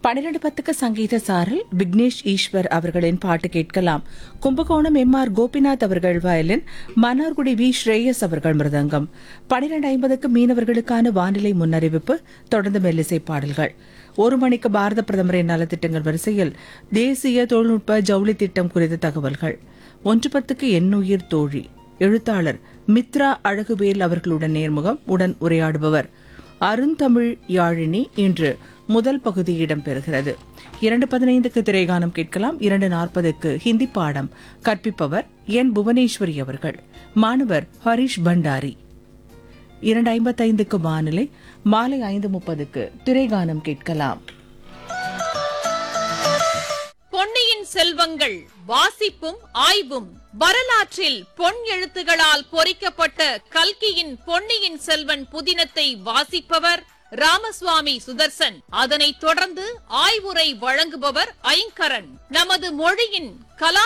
பன்னிரண்டு பத்துக்கு சங்கீத சாரல் விக்னேஷ் ஈஸ்வர் அவர்களின் பாட்டு கேட்கலாம் கும்பகோணம் எம் ஆர் கோபிநாத் அவர்கள் வயலின் மன்னார்குடி வி ஸ்ரேயஸ் அவர்கள் மிருதங்கம் பன்னிரண்டு ஐம்பதுக்கு மீனவர்களுக்கான வானிலை முன்னறிவிப்பு தொடர்ந்து மெல்லிசை பாடல்கள் ஒரு மணிக்கு பாரத பிரதமரின் நலத்திட்டங்கள் வரிசையில் தேசிய தொழில்நுட்ப ஜவுளி திட்டம் குறித்த தகவல்கள் ஒன்று பத்துக்கு எண்ணுயிர் தோழி எழுத்தாளர் மித்ரா அழகுவேல் அவர்களுடன் நேர்முகம் உடன் உரையாடுபவர் அருந்தமிழ் யாழினி இன்று முதல் பகுதி இடம்பெறுகிறது இரண்டு பதினைந்துக்கு திரைகானம் கேட்கலாம் இரண்டு நாற்பதுக்கு ஹிந்தி பாடம் கற்பிப்பவர் என் புவனேஸ்வரி அவர்கள் மாணவர் ஹரிஷ் பண்டாரி இரண்டு ஐம்பத்தைந்துக்கு வானிலை மாலை ஐந்து முப்பதுக்கு திரைகானம் கேட்கலாம் பொன்னியின் செல்வங்கள் வாசிப்பும் ஆய்வும் வரலாற்றில் பொன் எழுத்துகளால் பொறிக்கப்பட்ட கல்கியின் பொன்னியின் செல்வன் புதினத்தை வாசிப்பவர் ராமசுவாமி சுதர்சன் அதனைத் தொடர்ந்து ஆய்வுரை வழங்குபவர் ஐங்கரன் நமது மொழியின் கலா